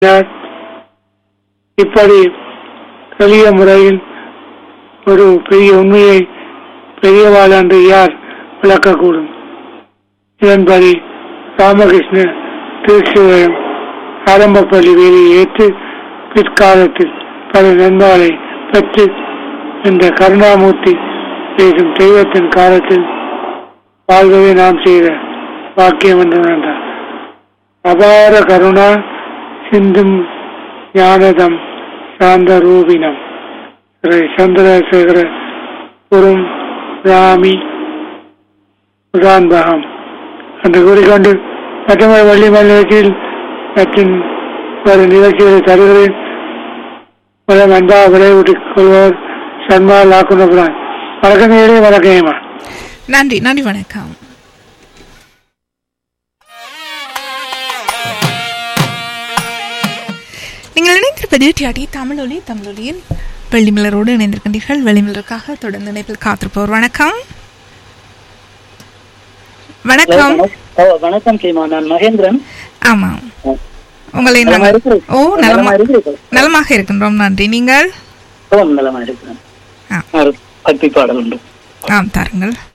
கூறினார் இப்படி எளிய முறையில் ஒரு பெரிய உண்மையை பெரியவாள் என்று யார் விளக்கக்கூடும் இதன்படி ராமகிருஷ்ண திருச்சிவயம் ஆரம்ப பள்ளி வேலையை ஏற்று பிற்காலத்தில் பல நன்மைகளை பெற்று இந்த கருணாமூர்த்தி பேசும் தெய்வத்தின் காலத்தில் வாழ்வதை நாம் செய்த வாக்கியம் என்று உணர்ந்தார் அபார கருணா சிந்தும் ஞானதம் சாந்த ரூபினம் ஸ்ரீ சந்திரசேகர குரும் ராமி உதான்பகம் என்று கூறிக்கொண்டு மற்றொரு வள்ளி நிகழ்ச்சியில் மற்றும் ஒரு நிகழ்ச்சிகளை தருகிறேன் முதல் அன்பாக விளைவிட்டுக் கொள்வோர் சன்மா லாக்குனபுரான் வணக்கம் நேரே வணக்கம் ஏமா நன்றி நன்றி வணக்கம் நீங்கள் இணைந்திருப்பது டிஆடி தமிழொலி தமிழொலியில் வெள்ளிமலரோடு இணைந்திருக்கின்றீர்கள் வெள்ளிமலருக்காக தொடர்ந்து இணைப்பில் காத்திருப்போர் வணக்கம் வணக்கம் ஓ, வணக்கம் சீமா நான் மகேந்திரன் ஆமாம் உங்களை நலமா நாங்கள் இருக்கிறீர்கள்? ஓ நலமா நலமா இருக்கிறீர்கள்? நலமாக இருக்கின்றோம் நன்றி நீங்கள் ஓ நலமா இருக்கிறேன் ஆ. ஒரு பக்தி பாடல் உண்டு ஆம் தாருங்கள்